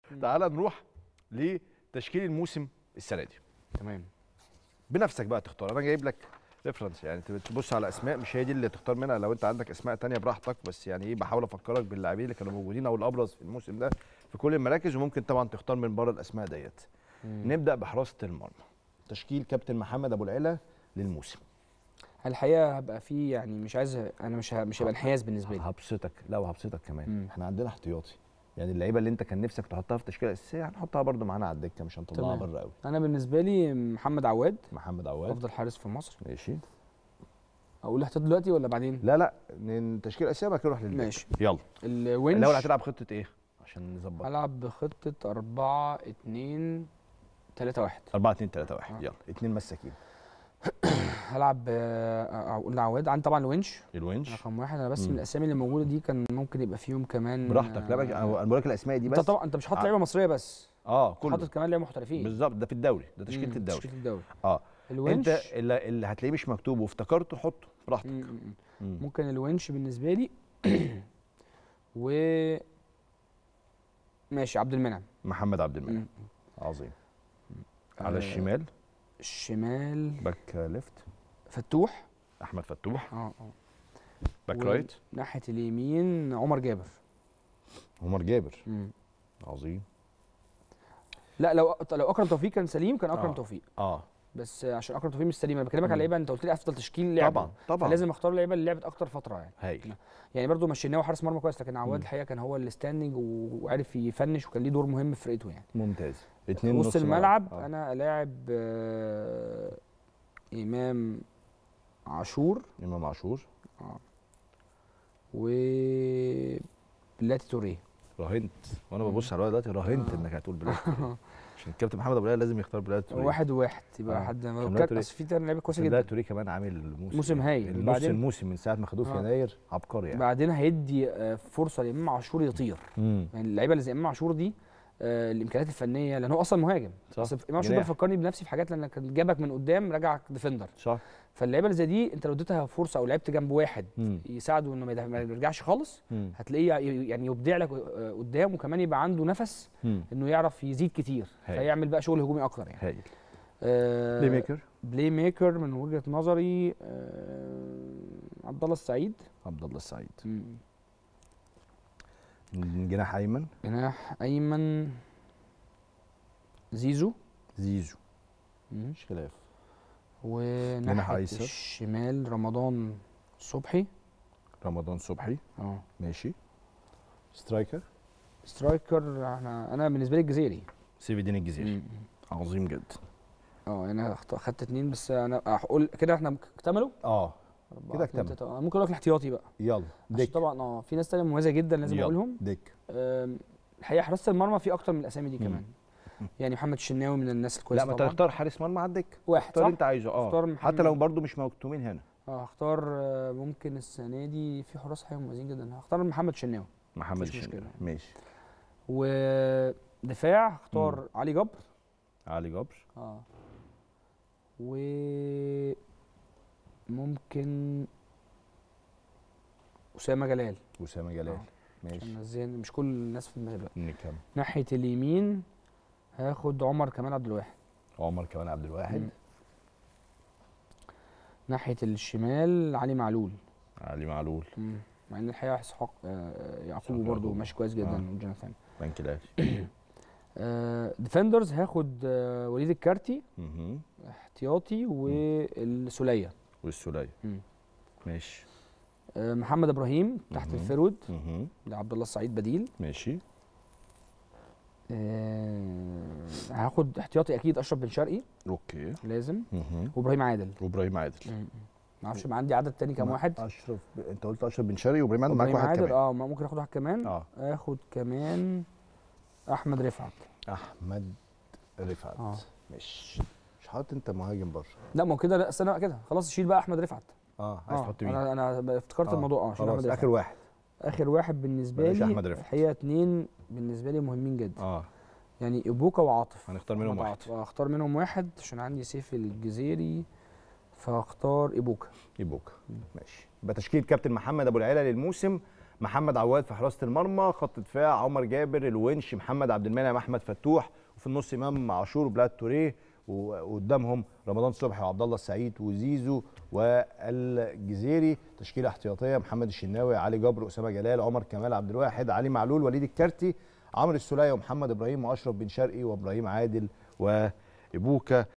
تعال نروح لتشكيل الموسم السنه دي تمام بنفسك بقى تختار انا جايب لك ريفرنس يعني تب- تبص على اسماء مش هي دي اللي تختار منها لو انت عندك اسماء تانية براحتك بس يعني ايه بحاول افكرك باللاعبين اللي كانوا موجودين او الابرز في الموسم ده في كل المراكز وممكن طبعا تختار من بره الاسماء ديت نبدا بحراسه المرمى تشكيل كابتن محمد ابو العلا للموسم الحقيقه هبقى في يعني مش عايز انا مش ه- مش هيبقى انحياز بالنسبه لي هبسطك لا وهبسطك كمان مم. احنا عندنا احتياطي يعني اللعيبه اللي انت كان نفسك تحطها في تشكيله اساسيه هنحطها برده معانا على الدكه مش هنطلعها تمام. بره قوي انا بالنسبه لي محمد عواد محمد عواد افضل حارس في مصر ماشي اقول احتياط دلوقتي ولا بعدين لا لا ن- تشكيله اساسيه بعد كده نروح للدكه ماشي. يلا الونش الاول هتلعب خطه ايه عشان نظبط هلعب بخطه 4 2 3 1 4 2 3 1 آه. يلا اثنين مساكين هلعب آه، اقول عواد عندي طبعا الونش الونش رقم واحد انا بس مم. من الاسامي اللي موجوده دي كان ممكن يبقى فيهم كمان براحتك لا بقى- انا أنا بقول لك الاسماء دي انت بس طبعا انت مش حاطط ع- لعيبه مصريه بس اه كله حاطط كمان لعيبه محترفين بالظبط ده في الدوري ده تشكيله مم، الدوري تشكيله الدوري اه الونش انت اللي, اللي هتلاقيه مش مكتوب وافتكرته حطه براحتك مم، مم، مم. مم. ممكن الونش بالنسبه لي و ماشي عبد المنعم محمد عبد المنعم مم. عظيم على آه، الشمال الشمال باك ليفت فتوح احمد فتوح اه اه باك و- رايت ناحيه اليمين عمر جابر عمر جابر مم. عظيم لا لو لو اكرم توفيق كان سليم كان اكرم آه. توفيق اه بس عشان اكرم توفيق مش سليم انا بكلمك مم. على لعيبه انت قلت لي افضل تشكيل لعب طبعا طبعا فلازم اختار لعيبه اللي لعبت اكتر فتره يعني هايل يعني برضو مشيناه حارس مرمى كويس لكن عواد مم. الحقيقه كان هو الستاندنج وعرف يفنش وكان ليه دور مهم في فرقته يعني ممتاز اتنين وسط نص الملعب آه. انا لاعب آه امام عاشور امام عاشور و بلاتي توريه راهنت وانا ببص على الولد دلوقتي راهنت آه. انك هتقول بلاد توريه. عشان الكابتن محمد ابو العلا لازم يختار بلاد توريه واحد وواحد يبقى آه. حد عشان بلاد كان توريه- اصل في تاني لعيبه كويسه بلاد جدا توريه كمان عامل موسم موسم هايل. النص وبعدين- الموسم من ساعه ما خدوه في آه. يناير عبقري يعني بعدين هيدي آه، فرصه لامام عاشور يطير امم يعني اللعيبه اللي زي امام عاشور دي آه، الامكانيات الفنيه لان هو اصلا مهاجم صح. اصل امام عاشور ده جناح. بيفكرني بنفسي في حاجات لان كان جابك من قدام رجعك ديفندر صح فاللعيبه اللي زي دي انت لو اديتها فرصه او لعبت جنب واحد مم. يساعده انه ما يدف- ما يرجعش خالص مم. هتلاقيه ي- يعني يبدع لك آه، قدام وكمان يبقى عنده نفس مم. انه يعرف يزيد كتير هايل. فيعمل بقى شغل هجومي اكتر يعني هايل آه، بلاي ميكر بلاي ميكر من وجهه نظري آه، عبد الله السعيد عبد الله السعيد مم. جناح ايمن جناح ايمن زيزو زيزو مم. مش خلاف وناحيه أيسر. الشمال رمضان صبحي رمضان صبحي اه ماشي سترايكر سترايكر انا انا بالنسبه لي الجزيري سيف الدين الجزيري مم. عظيم جدا اه انا اخت- اخدت اتنين بس انا هقول كده احنا اكتملوا اه أربعة، كده اتنين، اكتمل. تلاتة. أنا ممكن اقول لك الاحتياطي بقى يلا عشان ديك طبعا اه في ناس تانية مميزه جدا لازم يلا. اقولهم ديك آم، الحقيقه حراسه المرمى في اكتر من الاسامي دي مم. كمان يعني محمد الشناوي من الناس لا الكويسه ما انت طبعا تختار حارس مرمى على الدكه واحد اختار صح؟ اللي انت عايزه اه اختار حتى محمد- لو برضو مش مكتومين هنا اه هختار آه، ممكن السنه دي في حراس حقيقة مميزين جدا هختار محمد الشناوي محمد مفيش الشناوي مشكلة. ماشي ودفاع هختار علي جبر علي جبر اه و ممكن اسامه جلال اسامه جلال آه. ماشي عشان الذهن مش كل الناس في المغرب نكمل ناحيه اليمين هاخد عمر كمال عبد الواحد عمر كمان عبد الواحد مم. ناحيه الشمال علي معلول علي معلول مم. مع ان الحقيقه اسحاق آه، يعقوب إسحاق برضه يعقوب. ماشي كويس جدا آه. وجوناثان بنك الاهلي آه ديفندرز هاخد آه وليد الكارتي مهم. احتياطي والسوليه والسوليه مم. ماشي آه محمد ابراهيم تحت مهم. الفرود مهم. لعبد الله السعيد بديل ماشي آه هاخد احتياطي اكيد اشرف بن شرقي اوكي لازم مهم. وابراهيم عادل وابراهيم عادل ما اعرفش يبقى عندي عدد تاني كام ما- واحد اشرف ب... انت قلت اشرف بن شرقي وابراهيم عادل معاك ابراهيم واحد عادل كمان اه ممكن اخد واحد كمان اه اخد كمان احمد رفعت احمد رفعت اه مش مش حاطط انت مهاجم بره لا ما هو كده لا استنى بقى كده خلاص شيل بقى احمد رفعت اه عايز اه تحط مين انا انا افتكرت آه، الموضوع اه شيل خلاص احمد رفعت اخر واحد اخر واحد بالنسبه بلاش لي أحمد رفعت. الحقيقه اتنين بالنسبه لي مهمين جدا اه يعني ابوكا وعاطف هنختار منهم أحمد واحد عاطف. آه، اختار منهم واحد عشان عندي سيف الجزيري فاختار ابوكا يبوك ماشي يبقى تشكيل كابتن محمد ابو العيله للموسم محمد عواد في حراسه المرمى خط دفاع عمر جابر الونش محمد عبد المنعم احمد فتوح وفي النص امام عاشور وبلاد توريه وقدامهم رمضان صبحي وعبد الله السعيد وزيزو والجزيري تشكيله احتياطيه محمد الشناوي علي جبر اسامه جلال عمر كمال عبد الواحد علي معلول وليد الكارتي عمرو السوليه ومحمد ابراهيم واشرف بن شرقي وابراهيم عادل وابوكا